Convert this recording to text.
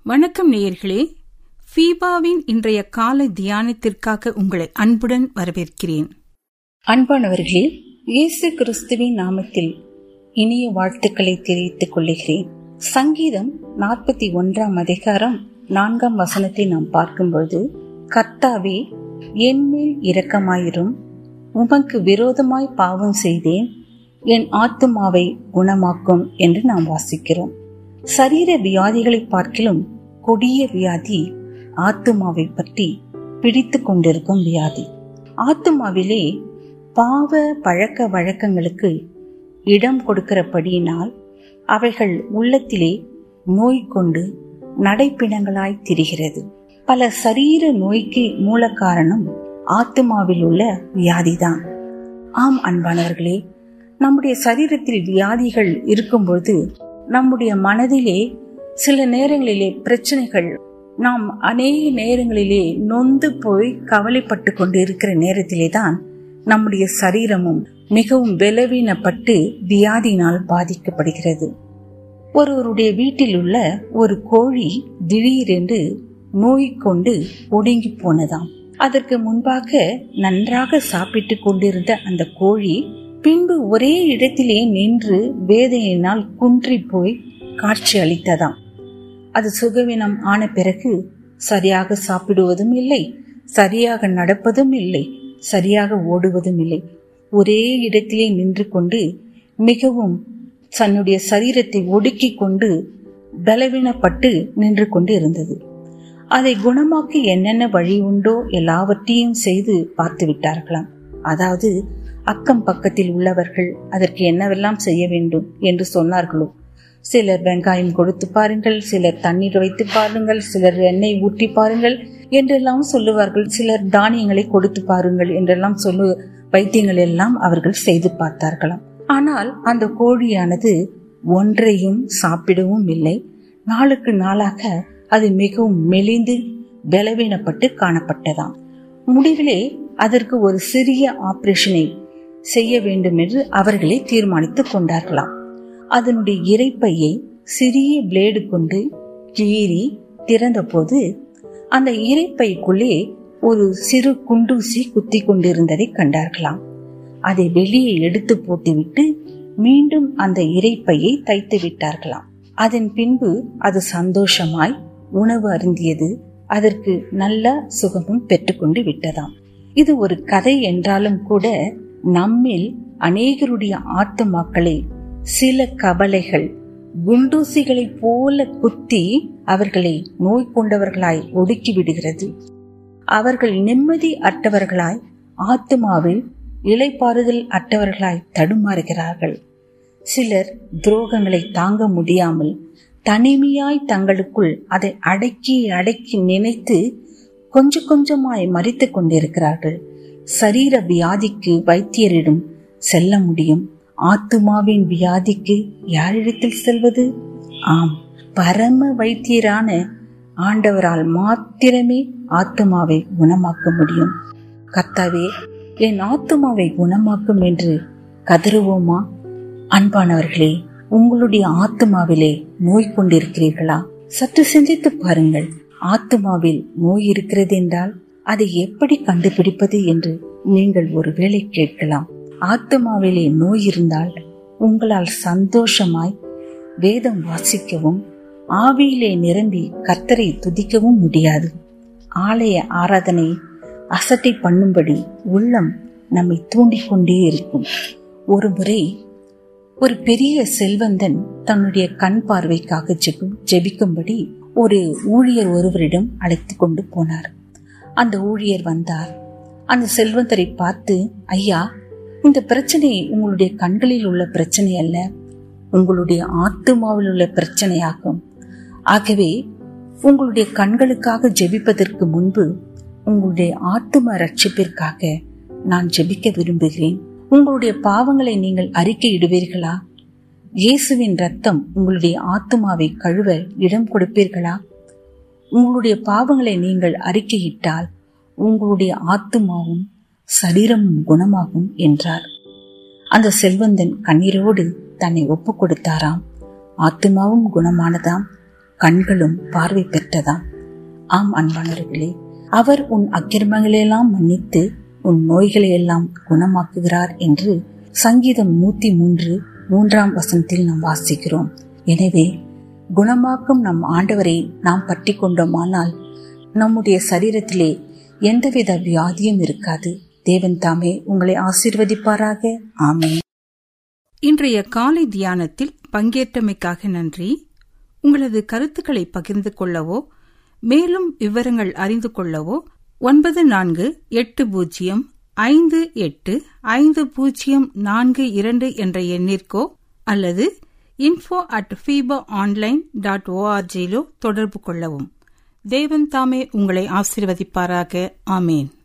வணக்கம் நேயர்களே ஃபீபாவின் இன்றைய காலை தியானத்திற்காக உங்களை அன்புடன் வரவேற்கிறேன் அன்பானவர்களே இயேசு கிறிஸ்துவின் நாமத்தில் இனிய வாழ்த்துக்களை தெரிவித்துக் கொள்ளுகிறேன் சங்கீதம் நாற்பத்தி ஒன்றாம் அதிகாரம் நான்காம் வசனத்தை நாம் பார்க்கும்பொழுது கர்த்தாவே என்மேல் இரக்கமாயிரும் உமக்கு விரோதமாய் பாவம் செய்தேன் என் ஆத்துமாவை குணமாக்கும் என்று நாம் வாசிக்கிறோம் சரீர வியாதிகளை பார்க்கிலும் கொடிய வியாதி ஆத்துமாவை பற்றி பிடித்து கொண்டிருக்கும் வியாதி ஆத்துமாவிலே பாவ பழக்க வழக்கங்களுக்கு இடம் கொடுக்கிறபடியினால் அவைகள் உள்ளத்திலே நோய் கொண்டு நடைப்பிணங்களாய் திரிகிறது பல சரீர நோய்க்கு மூல காரணம் ஆத்துமாவில் உள்ள வியாதிதான் ஆம் அன்பானவர்களே நம்முடைய சரீரத்தில் வியாதிகள் இருக்கும்பொழுது நம்முடைய மனதிலே சில நேரங்களிலே பிரச்சனைகள் நாம் அநேக நேரங்களிலே நொந்து போய் கவலைப்பட்டு கொண்டு இருக்கிற நேரத்திலே தான் நம்முடைய சரீரமும் மிகவும் பலவீனப்பட்டு வியாதியினால் பாதிக்கப்படுகிறது ஒருவருடைய வீட்டில் உள்ள ஒரு கோழி திடீரென்று நோய் கொண்டு ஒடுங்கி போனதாம் அதற்கு முன்பாக நன்றாக சாப்பிட்டு கொண்டிருந்த அந்த கோழி பின்பு ஒரே இடத்திலே நின்று வேதனையினால் குன்றி போய் காட்சி அளித்ததாம் அது சுகவீனம் ஆன பிறகு சரியாக சாப்பிடுவதும் இல்லை சரியாக நடப்பதும் இல்லை சரியாக ஓடுவதும் இல்லை ஒரே இடத்திலே நின்று கொண்டு மிகவும் தன்னுடைய சரீரத்தை ஒடுக்கிக் கொண்டு பலவீனப்பட்டு நின்று கொண்டு இருந்தது அதை குணமாக்க என்னென்ன வழி உண்டோ எல்லாவற்றையும் செய்து பார்த்து விட்டார்களாம் அதாவது அக்கம் பக்கத்தில் உள்ளவர்கள் அதற்கு என்னவெல்லாம் செய்ய வேண்டும் என்று சொன்னார்களோ சிலர் வெங்காயம் கொடுத்து பாருங்கள் சிலர் தண்ணீர் வைத்து பாருங்கள் சிலர் எண்ணெய் ஊற்றி பாருங்கள் என்றெல்லாம் சொல்லுவார்கள் சிலர் தானியங்களை கொடுத்து பாருங்கள் என்றெல்லாம் சொல்லு வைத்தியங்கள் எல்லாம் அவர்கள் செய்து பார்த்தார்களாம் ஆனால் அந்த கோழியானது ஒன்றையும் சாப்பிடவும் இல்லை நாளுக்கு நாளாக அது மிகவும் மெலிந்து பலவீனப்பட்டு காணப்பட்டதாம் முடிவிலே அதற்கு ஒரு சிறிய ஆபரேஷனை செய்ய வேண்டும் என்று அவர்களே தீர்மானித்துக் கொண்டார்களாம் அதனுடைய இறைப்பையை சிறிய பிளேடு கொண்டு கீறி திறந்தபோது அந்த இறைப்பைக்குள்ளே ஒரு சிறு குண்டூசி குத்தி கொண்டிருந்ததை கண்டார்களாம் அதை வெளியே எடுத்து போட்டுவிட்டு மீண்டும் அந்த இறைப்பையை தைத்து விட்டார்களாம் அதன் பின்பு அது சந்தோஷமாய் உணவு அருந்தியது அதற்கு நல்ல சுகமும் பெற்றுக்கொண்டு விட்டதாம் இது ஒரு கதை என்றாலும் கூட நம்மில் அநேகருடைய ஆத்துமாக்களை சில கவலைகள் குண்டூசிகளைப் போல குத்தி அவர்களை நோய் கொண்டவர்களாய் ஒடுக்கி விடுகிறது அவர்கள் நிம்மதி அற்றவர்களாய் ஆத்துமாவில் இலைப்பாறுதல் அற்றவர்களாய் தடுமாறுகிறார்கள் சிலர் துரோகங்களை தாங்க முடியாமல் தனிமையாய் தங்களுக்குள் அதை அடக்கி அடக்கி நினைத்து கொஞ்சம் கொஞ்சமாய் மறித்து கொண்டிருக்கிறார்கள் சரீர வியாதிக்கு வைத்தியரிடம் செல்ல முடியும் ஆத்துமாவின் வியாதிக்கு யாரிடத்தில் செல்வது ஆம் பரம வைத்தியரான ஆண்டவரால் மாத்திரமே ஆத்துமாவை குணமாக்க முடியும் கத்தாவே என் ஆத்துமாவை குணமாக்கும் என்று கதறுவோமா அன்பானவர்களே உங்களுடைய ஆத்துமாவிலே நோய் கொண்டிருக்கிறீர்களா சற்று சிந்தித்து பாருங்கள் ஆத்துமாவில் நோய் இருக்கிறது என்றால் அதை எப்படி கண்டுபிடிப்பது என்று நீங்கள் ஒருவேளை கேட்கலாம் ஆத்துமாவிலே நோய் இருந்தால் உங்களால் சந்தோஷமாய் வேதம் வாசிக்கவும் ஆவியிலே நிரம்பி கர்த்தரை துதிக்கவும் முடியாது ஆலய ஆராதனை அசட்டை பண்ணும்படி உள்ளம் நம்மை தூண்டிக் கொண்டே இருக்கும் ஒரு முறை ஒரு பெரிய செல்வந்தன் தன்னுடைய கண் பார்வைக்காக ஜெபிக்கும்படி ஒரு ஊழியர் ஒருவரிடம் அழைத்து கொண்டு போனார் அந்த ஊழியர் வந்தார் அந்த செல்வந்தரை பார்த்து ஐயா இந்த பிரச்சனை உங்களுடைய கண்களில் உள்ள பிரச்சனை அல்ல உங்களுடைய ஆத்துமாவில் உள்ள பிரச்சனையாகும் ஆகவே உங்களுடைய கண்களுக்காக ஜெபிப்பதற்கு முன்பு உங்களுடைய ஆத்தும ரட்சிப்பிற்காக நான் ஜெபிக்க விரும்புகிறேன் உங்களுடைய பாவங்களை நீங்கள் அறிக்கையிடுவீர்களா இயேசுவின் ரத்தம் உங்களுடைய ஆத்துமாவை கழுவ இடம் கொடுப்பீர்களா உங்களுடைய பாவங்களை நீங்கள் அறிக்கையிட்டால் உங்களுடைய ஆத்துமாவும் சரீரமும் குணமாகும் என்றார் அந்த செல்வந்தன் கண்ணீரோடு தன்னை ஒப்பு கொடுத்தாராம் ஆத்துமாவும் குணமானதாம் கண்களும் பார்வை பெற்றதாம் ஆம் அன்பானவர்களே அவர் உன் அக்கிரமங்களையெல்லாம் மன்னித்து உன் நோய்களையெல்லாம் குணமாக்குகிறார் என்று சங்கீதம் நூத்தி மூன்று மூன்றாம் வசனத்தில் நாம் வாசிக்கிறோம் எனவே குணமாக்கும் நம் ஆண்டவரை நாம் பற்றி கொண்டோமானால் நம்முடைய சரீரத்திலே எந்தவித வியாதியும் இருக்காது தேவன் தாமே உங்களை ஆசீர்வதிப்பாராக ஆமென் இன்றைய காலை தியானத்தில் பங்கேற்றமைக்காக நன்றி உங்களது கருத்துக்களை பகிர்ந்து கொள்ளவோ மேலும் விவரங்கள் அறிந்து கொள்ளவோ ஒன்பது நான்கு எட்டு பூஜ்ஜியம் ஐந்து எட்டு ஐந்து பூஜ்ஜியம் நான்கு இரண்டு என்ற எண்ணிற்கோ அல்லது info at FIBA online dot ஓஆர்ஜியிலோ தொடர்பு கொள்ளவும் தேவன் தாமே உங்களை ஆசீர்வதிப்பாராக ஆமேன்